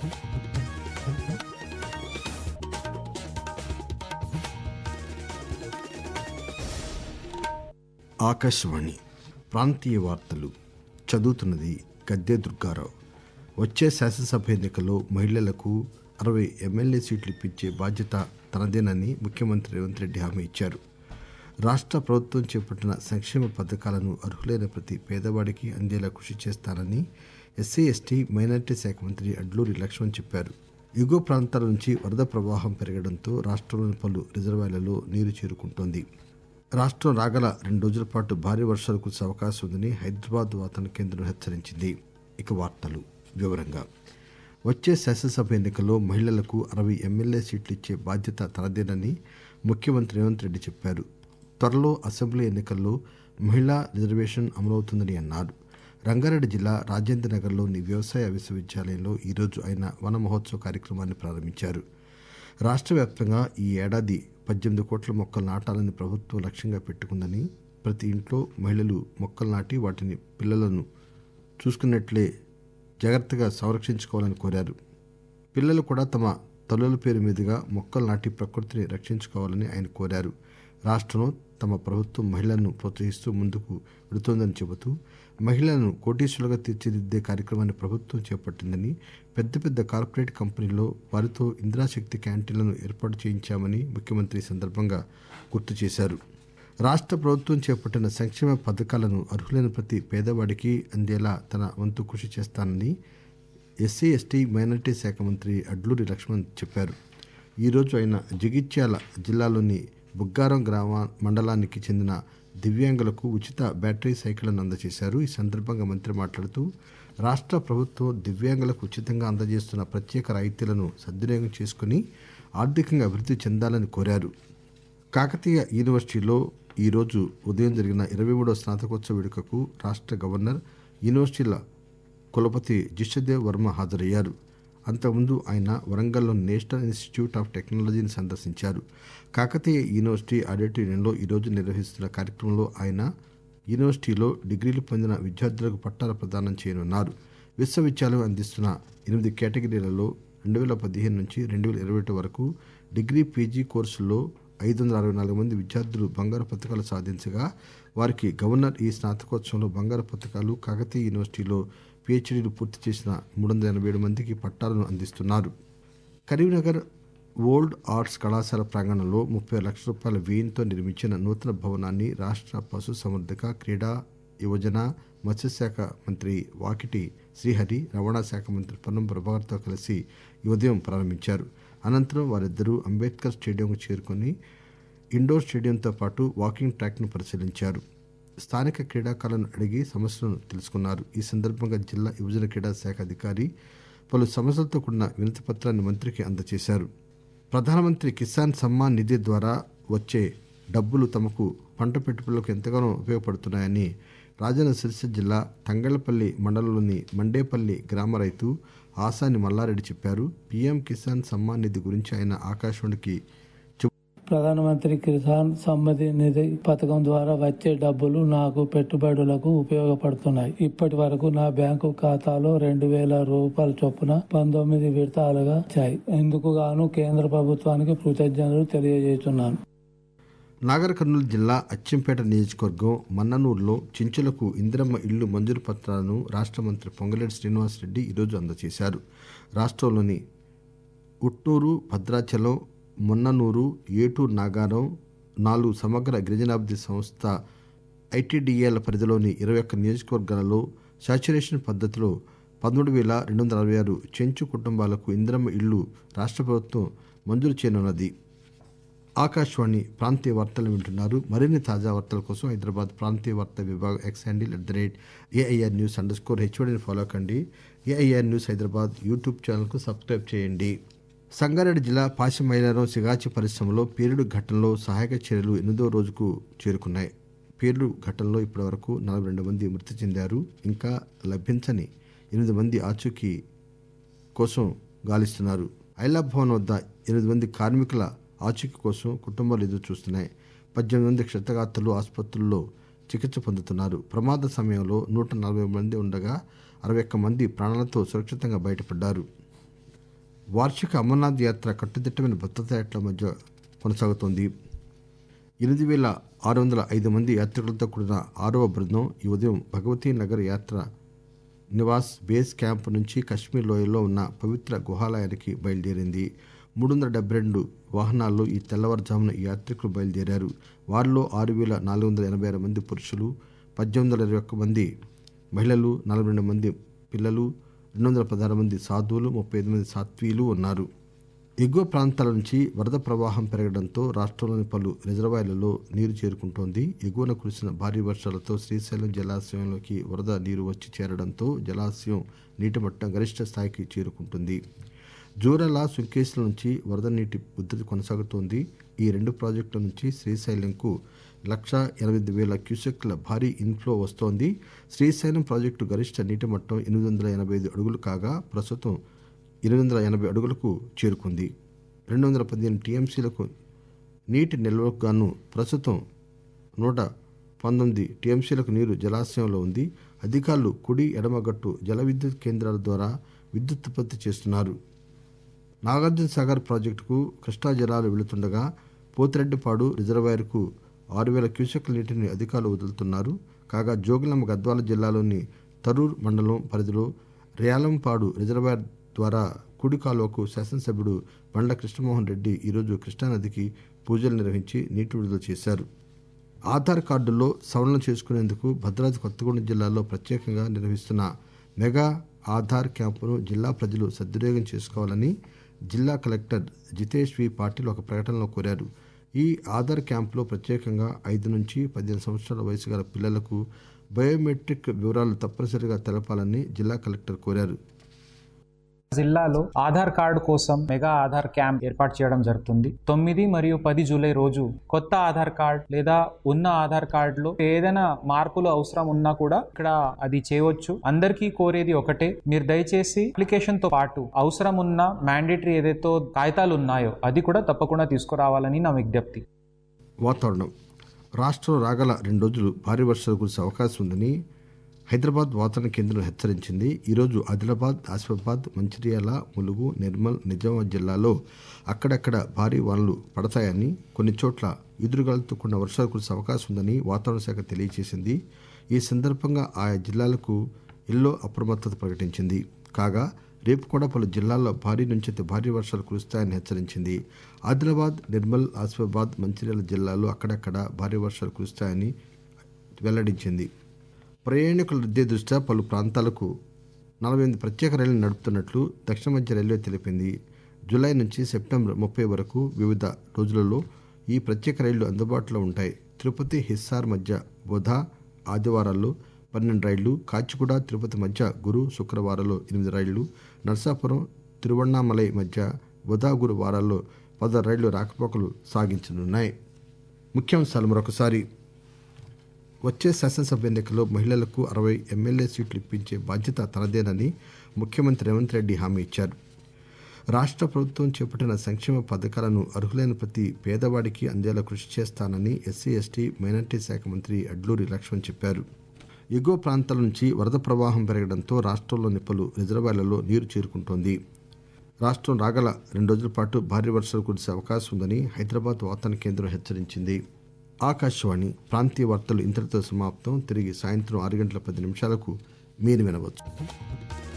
ఆకాశవాణి ప్రాంతీయ వార్తలు చదువుతున్నది గద్దె దుర్గారావు వచ్చే శాసనసభ ఎన్నికల్లో మహిళలకు అరవై ఎమ్మెల్యే సీట్లు ఇప్పించే బాధ్యత తనదేనని ముఖ్యమంత్రి రేవంత్ రెడ్డి హామీ ఇచ్చారు రాష్ట్ర ప్రభుత్వం చేపట్టిన సంక్షేమ పథకాలను అర్హులైన ప్రతి పేదవాడికి అందేలా కృషి చేస్తానని ఎస్సీ ఎస్టీ మైనార్టీ శాఖ మంత్రి అడ్లూరి లక్ష్మణ్ చెప్పారు ఎగువ ప్రాంతాల నుంచి వరద ప్రవాహం పెరగడంతో రాష్ట్రంలోని పలు రిజర్వాయర్లలో నీరు చేరుకుంటోంది రాష్ట్రం రాగల రెండు రోజుల పాటు భారీ వర్షాలు కురిసే అవకాశం ఉందని హైదరాబాద్ వాతావరణ కేంద్రం హెచ్చరించింది ఇక వార్తలు వివరంగా వచ్చే శాసనసభ ఎన్నికల్లో మహిళలకు అరవై ఎమ్మెల్యే సీట్లు ఇచ్చే బాధ్యత తనదేనని ముఖ్యమంత్రి రేవంత్ రెడ్డి చెప్పారు త్వరలో అసెంబ్లీ ఎన్నికల్లో మహిళా రిజర్వేషన్ అమలవుతుందని అన్నారు రంగారెడ్డి జిల్లా రాజేంద్ర నగర్లోని వ్యవసాయ విశ్వవిద్యాలయంలో ఈరోజు ఆయన వన మహోత్సవ కార్యక్రమాన్ని ప్రారంభించారు రాష్ట్ర వ్యాప్తంగా ఈ ఏడాది పద్దెనిమిది కోట్ల మొక్కలు నాటాలని ప్రభుత్వం లక్ష్యంగా పెట్టుకుందని ప్రతి ఇంట్లో మహిళలు మొక్కలు నాటి వాటిని పిల్లలను చూసుకున్నట్లే జాగ్రత్తగా సంరక్షించుకోవాలని కోరారు పిల్లలు కూడా తమ తల్లుల పేరు మీదుగా మొక్కలు నాటి ప్రకృతిని రక్షించుకోవాలని ఆయన కోరారు రాష్ట్రంలో తమ ప్రభుత్వం మహిళలను ప్రోత్సహిస్తూ ముందుకు వెళుతోందని చెబుతూ మహిళలను కోటీశ్వరులుగా తీర్చిదిద్దే కార్యక్రమాన్ని ప్రభుత్వం చేపట్టిందని పెద్ద పెద్ద కార్పొరేట్ కంపెనీల్లో వారితో ఇందిరాశక్తి క్యాంటీన్లను ఏర్పాటు చేయించామని ముఖ్యమంత్రి ఈ సందర్భంగా గుర్తు చేశారు రాష్ట్ర ప్రభుత్వం చేపట్టిన సంక్షేమ పథకాలను అర్హులైన ప్రతి పేదవాడికి అందేలా తన వంతు కృషి చేస్తానని ఎస్సీ ఎస్టీ మైనార్టీ శాఖ మంత్రి అడ్లూరి లక్ష్మణ్ చెప్పారు ఈరోజు ఆయన జగిత్యాల జిల్లాలోని బుగ్గారం గ్రామ మండలానికి చెందిన దివ్యాంగులకు ఉచిత బ్యాటరీ సైకిళ్లను అందజేశారు ఈ సందర్భంగా మంత్రి మాట్లాడుతూ రాష్ట్ర ప్రభుత్వం దివ్యాంగులకు ఉచితంగా అందజేస్తున్న ప్రత్యేక రాయితీలను సద్వినియోగం చేసుకుని ఆర్థికంగా అభివృద్ధి చెందాలని కోరారు కాకతీయ యూనివర్సిటీలో ఈరోజు ఉదయం జరిగిన ఇరవై మూడవ స్నాతకోత్సవ వేడుకకు రాష్ట్ర గవర్నర్ యూనివర్సిటీల కులపతి జిష్ణదేవ్ వర్మ హాజరయ్యారు అంతకుముందు ఆయన వరంగల్లోని నేషనల్ ఇన్స్టిట్యూట్ ఆఫ్ టెక్నాలజీని సందర్శించారు కాకతీయ యూనివర్సిటీ ఆడిటోరియంలో ఈరోజు నిర్వహిస్తున్న కార్యక్రమంలో ఆయన యూనివర్సిటీలో డిగ్రీలు పొందిన విద్యార్థులకు పట్టాల ప్రదానం చేయనున్నారు విశ్వవిద్యాలయం అందిస్తున్న ఎనిమిది కేటగిరీలలో రెండు వేల పదిహేను నుంచి రెండు వేల ఇరవై ఒకటి వరకు డిగ్రీ పీజీ కోర్సుల్లో ఐదు వందల అరవై నాలుగు మంది విద్యార్థులు బంగారు పథకాలు సాధించగా వారికి గవర్నర్ ఈ స్నాతకోత్సవంలో బంగారు పథకాలు కాకతీయ యూనివర్సిటీలో పిహెచ్డీలు పూర్తి చేసిన మూడు వందల ఎనభై ఏడు మందికి పట్టాలను అందిస్తున్నారు కరీంనగర్ ఓల్డ్ ఆర్ట్స్ కళాశాల ప్రాంగణంలో ముప్పై లక్షల రూపాయల వ్యయంతో నిర్మించిన నూతన భవనాన్ని రాష్ట్ర పశు సంవర్ధక క్రీడా యువజన మత్స్యశాఖ మంత్రి వాకిటి శ్రీహరి రవాణా శాఖ మంత్రి పొన్నం ప్రభాకర్తో కలిసి ఈ ఉదయం ప్రారంభించారు అనంతరం వారిద్దరూ అంబేద్కర్ స్టేడియంకు చేరుకుని ఇండోర్ స్టేడియంతో పాటు వాకింగ్ ట్రాక్ను పరిశీలించారు స్థానిక క్రీడాకారులను అడిగి సమస్యలను తెలుసుకున్నారు ఈ సందర్భంగా జిల్లా యువజన క్రీడా శాఖ అధికారి పలు సమస్యలతో కూడిన వినతి పత్రాన్ని మంత్రికి అందజేశారు ప్రధానమంత్రి కిసాన్ సమ్మాన్ నిధి ద్వారా వచ్చే డబ్బులు తమకు పంట పెట్టుబడులకు ఎంతగానో ఉపయోగపడుతున్నాయని రాజన్న సిరిసిల్ల జిల్లా తంగళ్లపల్లి మండలంలోని మండేపల్లి గ్రామ రైతు ఆసాని మల్లారెడ్డి చెప్పారు పీఎం కిసాన్ సమ్మాన్ నిధి గురించి ఆయన ఆకాశవాణికి ప్రధానమంత్రి కిసాన్ సమ్మతి నిధి పథకం ద్వారా వచ్చే డబ్బులు నాకు పెట్టుబడులకు ఉపయోగపడుతున్నాయి ఇప్పటి వరకు నా బ్యాంకు ఖాతాలో రెండు వేల రూపాయల చొప్పున పంతొమ్మిది విడతాలుగా వచ్చాయి ఇందుకు గాను కేంద్ర ప్రభుత్వానికి కృతజ్ఞతలు తెలియజేస్తున్నాను నాగర్ కర్నూలు జిల్లా అచ్చంపేట నియోజకవర్గం మన్ననూరులో చెంచులకు ఇందిరమ్మ ఇళ్లు మంజూరు పత్రాలను రాష్ట్ర మంత్రి పొంగలేటి శ్రీనివాసరెడ్డి ఈరోజు అందజేశారు రాష్ట్రంలోని ఉట్నూరు భద్రాచలం మొన్ననూరు ఏటూరు నాగారం నాలుగు సమగ్ర గిరిజనాభివృద్ధి సంస్థ ఐటీడీఏల పరిధిలోని ఇరవై ఒక్క నియోజకవర్గాలలో సాచురేషన్ పద్ధతిలో పదమూడు వేల రెండు వందల అరవై ఆరు చెంచు కుటుంబాలకు ఇందిరమ్మ ఇళ్లు రాష్ట్ర ప్రభుత్వం మంజూరు చేయనున్నది ఆకాశవాణి ప్రాంతీయ వార్తలు వింటున్నారు మరిన్ని తాజా వార్తల కోసం హైదరాబాద్ ప్రాంతీయ వార్తా విభాగం X handle at the rate AIR news underscore హెచ్ఓడిని ఫాలో కండి ఏఐఆర్ న్యూస్ హైదరాబాద్ యూట్యూబ్ ఛానల్కు సబ్స్క్రైబ్ చేయండి సంగారెడ్డి జిల్లా పాశమైలారం సిగాచి పరిశ్రమలో పేలుడు ఘటనలో సహాయక చర్యలు ఎనిమిదో రోజుకు చేరుకున్నాయి పేలుడు ఘటనలో ఇప్పటివరకు నలభై రెండు మంది మృతి చెందారు ఇంకా లభించని ఎనిమిది మంది ఆచూకీ కోసం గాలిస్తున్నారు ఐలా భవన్ వద్ద ఎనిమిది మంది కార్మికుల ఆచూకీ కోసం కుటుంబాలు ఎదురు చూస్తున్నాయి పద్దెనిమిది మంది క్షతగాత్రులు ఆసుపత్రుల్లో చికిత్స పొందుతున్నారు ప్రమాద సమయంలో నూట నలభై మంది ఉండగా అరవై ఒక్క మంది ప్రాణాలతో సురక్షితంగా బయటపడ్డారు వార్షిక అమర్నాథ్ యాత్ర కట్టుదిట్టమైన భద్రతా ఏట్ల మధ్య కొనసాగుతోంది ఎనిమిది వేల ఆరు వందల ఐదు మంది యాత్రికులతో కూడిన ఆరవ బృందం ఈ ఉదయం భగవతీ నగర్ యాత్ర నివాస్ బేస్ క్యాంప్ నుంచి కశ్మీర్ లోయలో ఉన్న పవిత్ర గుహాలయానికి బయలుదేరింది మూడు వందల డెబ్బై రెండు వాహనాల్లో ఈ తెల్లవారుజామున ఈ యాత్రికులు బయలుదేరారు వారిలో ఆరు వేల నాలుగు వందల ఎనభై ఆరు మంది పురుషులు పద్దెనిమిది వందల ఇరవై ఒక్క మంది మహిళలు నలభై రెండు మంది పిల్లలు రెండు వందల పదహారు మంది సాధువులు ముప్పై ఐదు మంది సాత్వీలు ఉన్నారు ఎగువ ప్రాంతాల నుంచి వరద ప్రవాహం పెరగడంతో రాష్ట్రంలోని పలు రిజర్వాయర్లలో నీరు చేరుకుంటోంది ఎగువన కురిసిన భారీ వర్షాలతో శ్రీశైలం జలాశయంలోకి వరద నీరు వచ్చి చేరడంతో జలాశయం నీటి మట్టం గరిష్ట స్థాయికి చేరుకుంటుంది జూరాల సుంకేశ్ల నుంచి వరద నీటి ఉధృతి కొనసాగుతోంది ఈ రెండు ప్రాజెక్టుల నుంచి శ్రీశైలంకు లక్ష ఎనభై వేల క్యూసెక్ల భారీ ఇన్ఫ్లో వస్తోంది శ్రీశైలం ప్రాజెక్టు గరిష్ట నీటి మట్టం ఎనిమిది వందల ఎనభై ఐదు అడుగులు కాగా ప్రస్తుతం ఎనిమిది వందల ఎనభై అడుగులకు చేరుకుంది రెండు వందల పదిహేను టీఎంసీలకు నీటి నిల్వకు గాను ప్రస్తుతం నూట పంతొమ్మిది టీఎంసీలకు నీరు జలాశయంలో ఉంది అధికారులు కుడి ఎడమగట్టు జల విద్యుత్ కేంద్రాల ద్వారా విద్యుత్ ఉత్పత్తి చేస్తున్నారు నాగార్జున సాగర్ ప్రాజెక్టుకు కృష్ణా జలాలు వెళుతుండగా పోతిరెడ్డిపాడు రిజర్వాయర్కు ఆరు వేల క్యూసెక్ల నీటిని అధికారులు వదులుతున్నారు కాగా జోగులాంబ గద్వాల జిల్లాలోని తరూర్ మండలం పరిధిలో రేలంపాడు రిజర్వాయర్ ద్వారా కుడి కాలువకు శాసనసభ్యుడు బండ్ల కృష్ణమోహన్ రెడ్డి ఈరోజు కృష్ణానదికి పూజలు నిర్వహించి నీటి విడుదల చేశారు ఆధార్ కార్డుల్లో సవరణ చేసుకునేందుకు భద్రాద్రి కొత్తగూడెం జిల్లాలో ప్రత్యేకంగా నిర్వహిస్తున్న మెగా ఆధార్ క్యాంపును జిల్లా ప్రజలు సద్వినియోగం చేసుకోవాలని జిల్లా కలెక్టర్ జితేష్ వి పాటిల్ ఒక ప్రకటనలో కోరారు ఈ ఆధార్ క్యాంపులో ప్రత్యేకంగా ఐదు నుంచి పదిహేను సంవత్సరాల వయసు గల పిల్లలకు బయోమెట్రిక్ వివరాలు తప్పనిసరిగా తెలపాలని జిల్లా కలెక్టర్ కోరారు జిల్లాలో ఆధార్ కార్డు కోసం మెగా ఆధార్ క్యాంప్ ఏర్పాటు చేయడం జరుగుతుంది తొమ్మిది మరియు పది జూలై రోజు కొత్త ఆధార్ కార్డ్ లేదా ఉన్న ఆధార్ కార్డులో ఏదైనా మార్పులు అవసరం ఉన్నా కూడా ఇక్కడ అది చేయవచ్చు అందరికీ కోరేది ఒకటే మీరు దయచేసి అప్లికేషన్ తో పాటు అవసరం ఉన్న మ్యాండేటరీ ఏదైతే కాగితాలు ఉన్నాయో అది కూడా తప్పకుండా తీసుకురావాలని నా విజ్ఞప్తి వాతావరణం రాష్ట్రం రాగల రెండు రోజులు భారీ వర్షాలు కురిసే అవకాశం ఉందని హైదరాబాద్ వాతావరణ కేంద్రం హెచ్చరించింది ఈరోజు ఆదిలాబాద్ ఆసిఫాబాద్ మంచిర్యాల ములుగు నిర్మల్ నిజామాబాద్ జిల్లాలో అక్కడక్కడ భారీ వానలు పడతాయని కొన్ని చోట్ల ఎదురుగాలతో కూడిన వర్షాలు కురిసే అవకాశం ఉందని వాతావరణ శాఖ తెలియజేసింది ఈ సందర్భంగా ఆయా జిల్లాలకు ఎల్లో అప్రమత్తత ప్రకటించింది కాగా రేపు కూడా పలు జిల్లాల్లో భారీ నుంచి అతి భారీ వర్షాలు కురుస్తాయని హెచ్చరించింది ఆదిలాబాద్ నిర్మల్ ఆసిఫాబాద్ మంచిర్యాల జిల్లాలో అక్కడక్కడ భారీ వర్షాలు కురుస్తాయని వెల్లడించింది ప్రయాణికుల రద్దీ దృష్ట్యా పలు ప్రాంతాలకు నలభై ఎనిమిది ప్రత్యేక రైళ్లు నడుపుతున్నట్లు దక్షిణ మధ్య రైల్వే తెలిపింది జూలై నుంచి సెప్టెంబర్ ముప్పై వరకు వివిధ రోజులలో ఈ ప్రత్యేక రైళ్లు అందుబాటులో ఉంటాయి తిరుపతి హిస్సార్ మధ్య బుధ ఆదివారాల్లో పన్నెండు రైళ్లు కాచిగూడ తిరుపతి మధ్య గురు శుక్రవారాల్లో ఎనిమిది రైళ్లు నర్సాపురం తిరువణ్ణామలై మధ్య బుధ గురు వారాల్లో పదహారు రైళ్లు రాకపోకలు సాగించనున్నాయి ముఖ్యాంశాలు మరొకసారి వచ్చే శాసనసభ ఎన్నికల్లో మహిళలకు అరవై ఎమ్మెల్యే సీట్లు ఇప్పించే బాధ్యత తనదేనని ముఖ్యమంత్రి రేవంత్ రెడ్డి హామీ ఇచ్చారు రాష్ట్ర ప్రభుత్వం చేపట్టిన సంక్షేమ పథకాలను అర్హులైన ప్రతి పేదవాడికి అందేలా కృషి చేస్తానని ఎస్సీ ఎస్టీ మైనార్టీ శాఖ మంత్రి అడ్లూరి లక్ష్మణ్ చెప్పారు ఎగువ ప్రాంతాల నుంచి వరద ప్రవాహం పెరగడంతో రాష్ట్రంలోని పలు రిజర్వాయర్లలో నీరు చేరుకుంటోంది రాష్ట్రం రాగల రెండు రోజుల పాటు భారీ వర్షాలు కురిసే అవకాశం ఉందని హైదరాబాద్ వాతావరణ కేంద్రం హెచ్చరించింది ఆకాశవాణి ప్రాంతీయ వార్తలు ఇంతటితో సమాప్తం తిరిగి సాయంత్రం ఆరు గంటల పది నిమిషాలకు మీరు వినవచ్చు